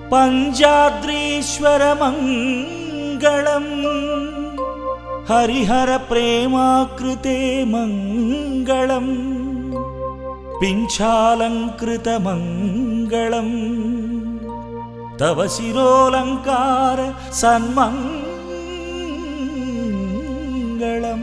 ಪಂಜಾದ್ರೀಶ್ವರ ಮಂಗಳಂ ಹರಿಹರ ಪ್ರೇಮಾಕೃತೆ ಮಂಗಳಂ ಪಿಂಚಾಲಂಕೃತ ಮಂಗಳಂ ತವ ಶಿರೋಲಂಕಾರ ಸನ್ಮಂಗಳಂ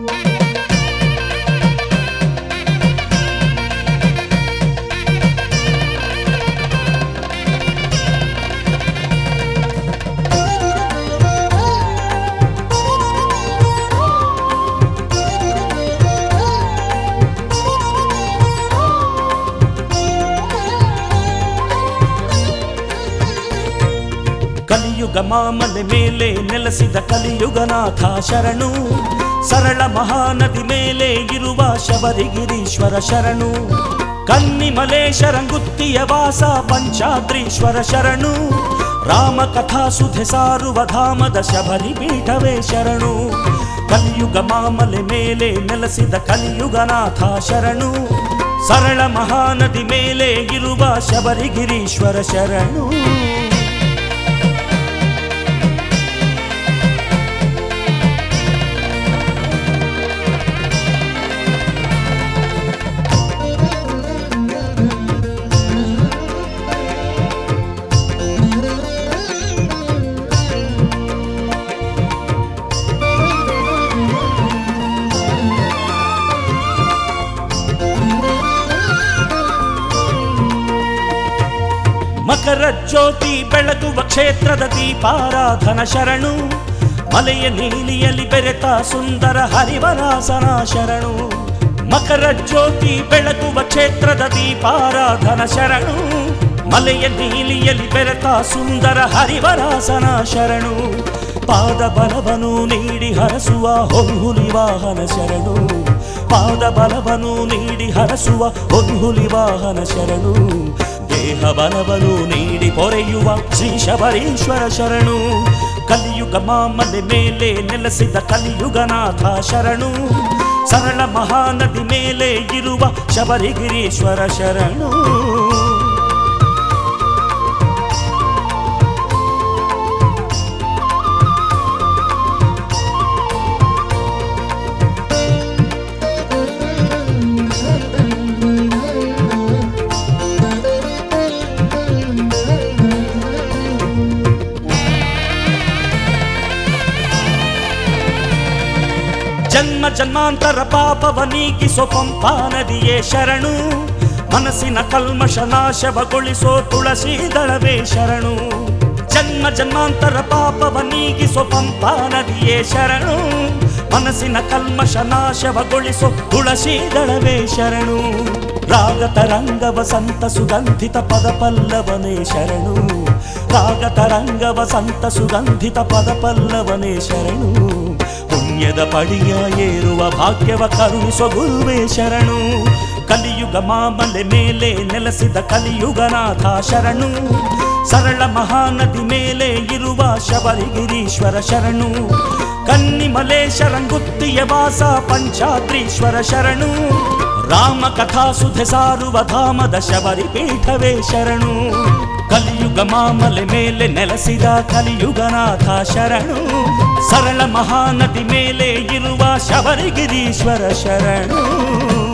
ಕಲಿಯುಗ ಮಾಮಲೆ ಮೇಲೆ ನೆಲೆಸಿದ ಕಲಿಯುಗನಾಥ ಶರಣು ಸರಳ ಮಹಾನದಿ ಮೇಲೆ ಇರುವ ಶಬರಿಗಿರೀಶ್ವರ ಶರಣು ಕನ್ನಿಮಲೇಶರಂಗುತ್ತಿಯ ವಾಸ ಪಂಚಾದ್ರೀಶ್ವರ ಶರಣು ರಾಮ ಕಥಾ ಸುಧೆ ಸಾರುವ ಧಾಮದ ಶಬರಿ ಪೀಠವೇ ಶರಣು ಕಲಿಯುಗ ಮಾಮಲೆ ಮೇಲೆ ನೆಲೆಸಿದ ಕಲಿಯುಗನಾಥ ಶರಣು ಸರಳ ಮಹಾನದಿ ಮೇಲೆ ಇರುವ ಶಬರಿಗಿರೀಶ್ವರ ಶರಣು ಮಕರ ಜ್ಯೋತಿ ಬೆಳಗುವ ಕ್ಷೇತ್ರದ ದೀಪಾರಾಧನ ಶರಣು ಮಲೆಯ ನೀಲಿಯಲ್ಲಿ ಬೆರೆತ ಸುಂದರ ಹರಿವರಾಸನ ಶರಣು ಮಕರ ಜ್ಯೋತಿ ಬೆಳಗುವ ಕ್ಷೇತ್ರದ ದೀಪಾರಾಧನ ಶರಣು ಮಲೆಯ ನೀಲಿಯಲ್ಲಿ ಬೆರೆತ ಸುಂದರ ಹರಿವರಾಸನ ಶರಣು ಪಾದ ಬಲವನು ನೀಡಿ ಹರಸುವ ಹೊಂಹುಲಿ ವಾಹನ ಶರಣು ಪಾದ ಬಲವನು ನೀಡಿ ಹರಸುವ ಹೊಂಹುಲಿ ವಾಹನ ಶರಣು ದೇಹ ಬಲವನು ನೀಡಿ ಪೊರೆಯುವ ಶ್ರೀ ಶಬರೀಶ್ವರ ಶರಣು ಕಲಿಯುಗ ಮಾಮಲೆ ಮೇಲೆ ನೆಲೆಸಿದ ಕಲಿಯುಗನಾಥ ಶರಣು ಸರಳ ಮಹಾನದಿ ಮೇಲೆ ಇರುವ ಶಬರಿಗಿರೀಶ್ವರ ಶರಣು ಜನ್ಮ ಜನ್ಮಾಂತರ ಪಾಪವ ನೀಗಿಸೋ ಪಂಪಾ ನದಿಯೇ ಶರಣು ಮನಸ್ಸಿನ ಕಲ್ಮಶ ನಾಶವಗೊಳಿಸೋ ತುಳಸಿ ದಳವೇ ಶರಣು ಜನ್ಮ ಜನ್ಮಾಂತರ ಪಾಪವ ನೀಗಿಸೋ ಪಂಪಾ ನದಿಯೇ ಶರಣು ಮನಸ್ಸಿನ ಕಲ್ಮಶ ನಾಶವಗೊಳಿಸೋ ತುಳಸಿ ದಳವೇ ಶರಣು ರಾಗ ತರಂಗವ ಸಂತ ಸುಗಂಧಿತ ಪದ ಪಲ್ಲವನೇ ಶರಣು ರಾಗ ತರಂಗವ ಸಂತ ಸುಗಂಧಿತ ಪದ ಪಲ್ಲವನೇ ಶರಣು ಪುಣ್ಯದ ಪಡಿಯ ಏರುವ ಭಾಗ್ಯವ ಕರುಣಿಸೋ ಗುರುವೇ ಶರಣು ಕಲಿಯುಗ ಮಾಮಲೆ ಮೇಲೆ ನೆಲೆಸಿದ ಕಲಿಯುಗನಾಥ ಶರಣು ಸರಳ ಮಹಾನದಿ ಮೇಲೆ ಇರುವ ಶಬರಿಗಿರೀಶ್ವರ ಶರಣು ಕನ್ನಿಮಲೇಶರಂಗುತ್ತಿಯ ವಾಸ ಪಂಚಾದ್ರೀಶ್ವರ ಶರಣು ರಾಮ ಕಥಾ ಸುಧೆ ಸಾರುವ ಧಾಮದ ಶಬರಿ ಪೀಠವೇ ಶರಣು ಕಲಿಯುಗ ಮಾಮಲೆ ಮೇಲೆ ನೆಲೆಸಿದ ಕಲಿಯುಗನಾಥ ಶರಣು ಸರಳ ಮಹಾನದಿ ಮೇಲೆ ಇರುವ ಶಬರಿಗಿರೀಶ್ವರ ಶರಣು